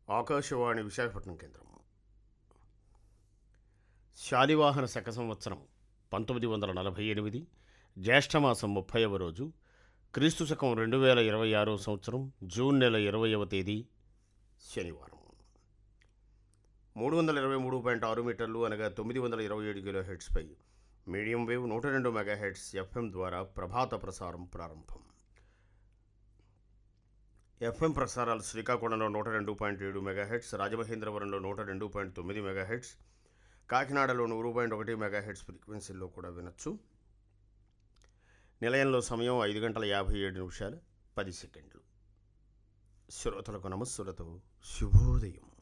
ఆకాశవాణి విశాఖపట్నం కేంద్రం శాలివాహన శక సంవత్సరం పంతొమ్మిది వందల నలభై ఎనిమిది జ్యేష్ఠమాసం ముప్పైవ రోజు క్రీస్తు శకం రెండు వేల ఇరవై ఆరో సంవత్సరం జూన్ నెల ఇరవైవ తేదీ శనివారం మూడు వందల ఇరవై మూడు పాయింట్ ఆరు మీటర్లు అనగా తొమ్మిది వందల ఇరవై ఏడు కిలో హెడ్స్పై మీడియం వేవ్ నూట రెండు మెగా హెడ్స్ ఎఫ్ఎం ద్వారా ప్రభాత ప్రసారం ప్రారంభం ఎఫ్ఎం ప్రసారాలు శ్రీకాకుళంలో నూట రెండు పాయింట్ ఏడు మెగాహెడ్స్ రాజమహేంద్రవరంలో నూట రెండు పాయింట్ తొమ్మిది మెగాహెడ్స్ కాకినాడలో నూరు పాయింట్ ఒకటి మెగాహెడ్స్ ఫ్రీక్వెన్సీల్లో కూడా వినొచ్చు నిలయంలో సమయం ఐదు గంటల యాభై ఏడు నిమిషాలు పది సెకండ్లు శ్రోతలకు నమస్సులతో శుభోదయం